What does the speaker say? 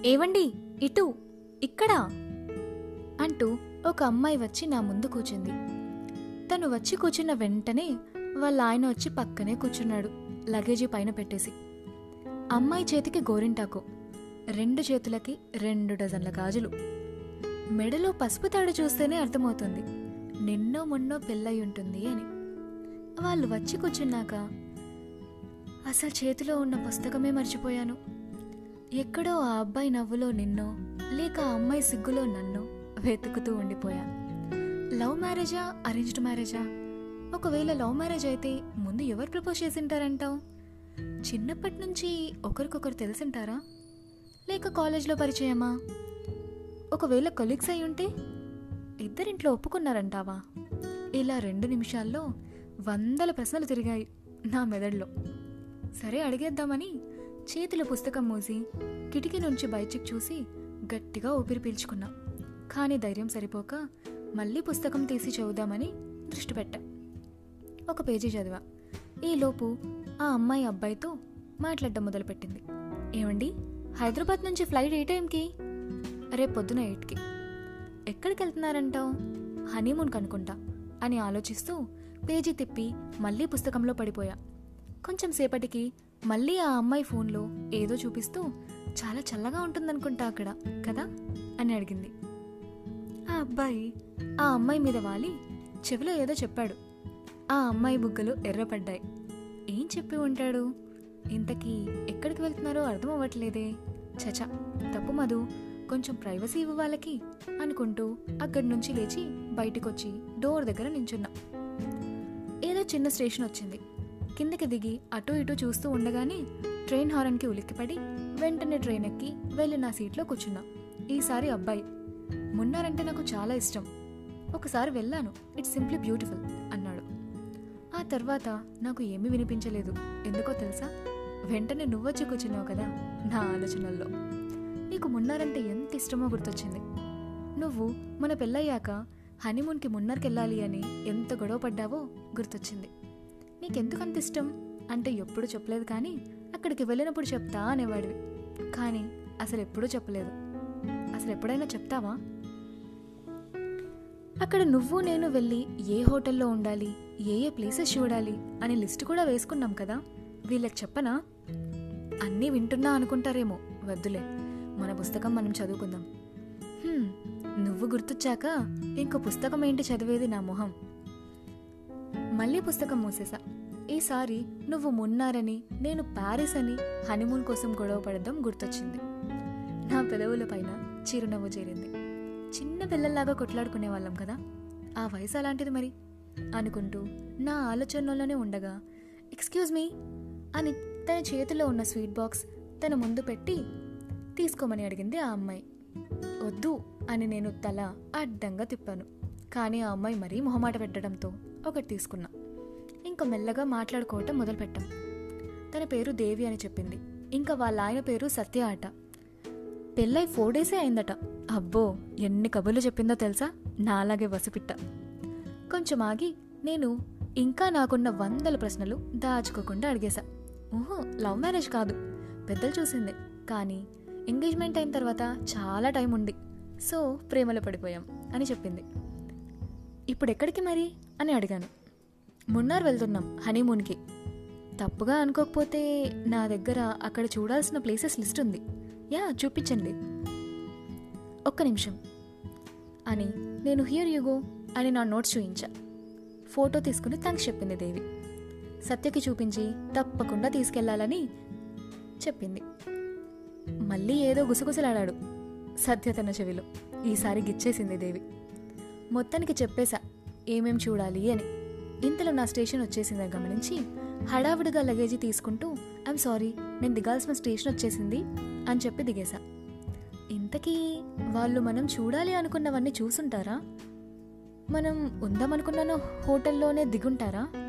ఏవండి ఇటు ఇక్కడా అంటూ ఒక అమ్మాయి వచ్చి నా ముందు కూర్చుంది తను వచ్చి కూర్చున్న వెంటనే వాళ్ళ ఆయన వచ్చి పక్కనే కూర్చున్నాడు లగేజీ పైన పెట్టేసి అమ్మాయి చేతికి గోరింటాకు రెండు చేతులకి రెండు డజన్ల గాజులు మెడలో పసుపు తాడు చూస్తేనే అర్థమవుతుంది నిన్నో మొన్నో పెళ్ళయి ఉంటుంది అని వాళ్ళు వచ్చి కూర్చున్నాక అసలు చేతిలో ఉన్న పుస్తకమే మర్చిపోయాను ఎక్కడో ఆ అబ్బాయి నవ్వులో నిన్నో లేక ఆ అమ్మాయి సిగ్గులో నన్ను వెతుకుతూ ఉండిపోయా లవ్ మ్యారేజా అరేంజ్డ్ మ్యారేజా ఒకవేళ లవ్ మ్యారేజ్ అయితే ముందు ఎవరు ప్రపోజ్ చేసింటారంటావు చిన్నప్పటి నుంచి ఒకరికొకరు తెలిసింటారా లేక కాలేజ్లో పరిచయమా ఒకవేళ కొలీగ్స్ అయి ఉంటే ఇద్దరింట్లో ఒప్పుకున్నారంటావా ఇలా రెండు నిమిషాల్లో వందల ప్రశ్నలు తిరిగాయి నా మెదడులో సరే అడిగేద్దామని చేతిలో పుస్తకం మూసి కిటికీ నుంచి బయటికి చూసి గట్టిగా ఊపిరి పీల్చుకున్నా కానీ ధైర్యం సరిపోక మళ్ళీ పుస్తకం తీసి చదువుదామని దృష్టి పెట్టా ఒక పేజీ చదివా ఈలోపు ఆ అమ్మాయి అబ్బాయితో మాట్లాడడం మొదలుపెట్టింది ఏమండి హైదరాబాద్ నుంచి ఫ్లైట్ ఏ టైంకి రేపు పొద్దున ఎయిట్కి ఎక్కడికి వెళ్తున్నారంటావు హనీమూన్ కనుకుంటా అని ఆలోచిస్తూ పేజీ తిప్పి మళ్ళీ పుస్తకంలో పడిపోయా కొంచెం సేపటికి మళ్ళీ ఆ అమ్మాయి ఫోన్లో ఏదో చూపిస్తూ చాలా చల్లగా ఉంటుందనుకుంటా అక్కడ కదా అని అడిగింది ఆ అబ్బాయి ఆ అమ్మాయి మీద వాలి చెవిలో ఏదో చెప్పాడు ఆ అమ్మాయి బుగ్గలు ఎర్రపడ్డాయి ఏం చెప్పి ఉంటాడు ఇంతకీ ఎక్కడికి వెళ్తున్నారో అర్థం అవ్వట్లేదే చచా తప్పు మధు కొంచెం ప్రైవసీ ఇవ్వు వాళ్ళకి అనుకుంటూ అక్కడి నుంచి లేచి బయటికొచ్చి డోర్ దగ్గర నించున్నా ఏదో చిన్న స్టేషన్ వచ్చింది కిందకి దిగి అటు ఇటు చూస్తూ ఉండగానే ట్రైన్ హారన్కి ఉలిక్కిపడి వెంటనే ట్రైన్ ఎక్కి వెళ్ళి నా సీట్లో కూర్చున్నా ఈసారి అబ్బాయి మున్నారంటే నాకు చాలా ఇష్టం ఒకసారి వెళ్ళాను ఇట్స్ సింప్లీ బ్యూటిఫుల్ అన్నాడు ఆ తర్వాత నాకు ఏమీ వినిపించలేదు ఎందుకో తెలుసా వెంటనే నువ్వొచ్చి కూర్చున్నావు కదా నా ఆలోచనల్లో నీకు మున్నారంటే ఎంత ఇష్టమో గుర్తొచ్చింది నువ్వు మన పెళ్ళయ్యాక హనీమూన్కి మున్నర్కి వెళ్ళాలి అని ఎంత గొడవ పడ్డావో గుర్తొచ్చింది నీకెందుకు అంత ఇష్టం అంటే ఎప్పుడు చెప్పలేదు కానీ అక్కడికి వెళ్ళినప్పుడు చెప్తా అనేవాడివి కానీ అసలు ఎప్పుడూ చెప్పలేదు అసలు ఎప్పుడైనా చెప్తావా అక్కడ నువ్వు నేను వెళ్ళి ఏ హోటల్లో ఉండాలి ఏ ఏ ప్లేసెస్ చూడాలి అనే లిస్ట్ కూడా వేసుకున్నాం కదా వీళ్ళకి చెప్పనా అన్నీ వింటున్నా అనుకుంటారేమో వద్దులే మన పుస్తకం మనం చదువుకుందాం హ్మ్, నువ్వు గుర్తొచ్చాక ఇంకో పుస్తకం ఏంటి చదివేది నా మొహం మళ్ళీ పుస్తకం మూసేసా ఈసారి నువ్వు మున్నారని నేను ప్యారిస్ అని హనీమూన్ కోసం గొడవ పడడం గుర్తొచ్చింది నా పెదవుల పైన చిరునవ్వు చేరింది చిన్న పిల్లల్లాగా కొట్లాడుకునే వాళ్ళం కదా ఆ వయసు అలాంటిది మరి అనుకుంటూ నా ఆలోచనలోనే ఉండగా ఎక్స్క్యూజ్ మీ అని తన చేతిలో ఉన్న స్వీట్ బాక్స్ తన ముందు పెట్టి తీసుకోమని అడిగింది ఆ అమ్మాయి వద్దు అని నేను తల అడ్డంగా తిప్పాను కానీ ఆ అమ్మాయి మరీ మొహమాట పెట్టడంతో ఒకటి తీసుకున్నా ఇంకా మెల్లగా మాట్లాడుకోవటం మొదలుపెట్టాం తన పేరు దేవి అని చెప్పింది ఇంకా వాళ్ళ ఆయన పేరు సత్య అట పెళ్ళై ఫోర్ డేసే అయిందట అబ్బో ఎన్ని కబుర్లు చెప్పిందో తెలుసా నాలాగే వసిపిట్ట కొంచెం ఆగి నేను ఇంకా నాకున్న వందల ప్రశ్నలు దాచుకోకుండా అడిగేశా ఓహో లవ్ మ్యారేజ్ కాదు పెద్దలు చూసిందే కానీ ఎంగేజ్మెంట్ అయిన తర్వాత చాలా టైం ఉంది సో ప్రేమలో పడిపోయాం అని చెప్పింది ఇప్పుడు ఎక్కడికి మరి అని అడిగాను మున్నార్ వెళ్తున్నాం హనీమూన్కి తప్పుగా అనుకోకపోతే నా దగ్గర అక్కడ చూడాల్సిన ప్లేసెస్ లిస్ట్ ఉంది యా చూపించండి ఒక్క నిమిషం అని నేను హియర్ యుగో అని నా నోట్స్ చూయించా ఫోటో తీసుకుని థ్యాంక్స్ చెప్పింది దేవి సత్యకి చూపించి తప్పకుండా తీసుకెళ్లాలని చెప్పింది మళ్ళీ ఏదో గుసగుసలాడాడు సత్య తన చెవిలో ఈసారి గిచ్చేసింది దేవి మొత్తానికి చెప్పేశా ఏమేం చూడాలి అని ఇంతలో నా స్టేషన్ వచ్చేసిందని గమనించి హడావిడిగా లగేజీ తీసుకుంటూ ఐఎమ్ సారీ నేను దిగాల్సిన స్టేషన్ వచ్చేసింది అని చెప్పి దిగేశా ఇంతకీ వాళ్ళు మనం చూడాలి అనుకున్నవన్నీ చూసుంటారా మనం ఉందామనుకున్న హోటల్లోనే దిగుంటారా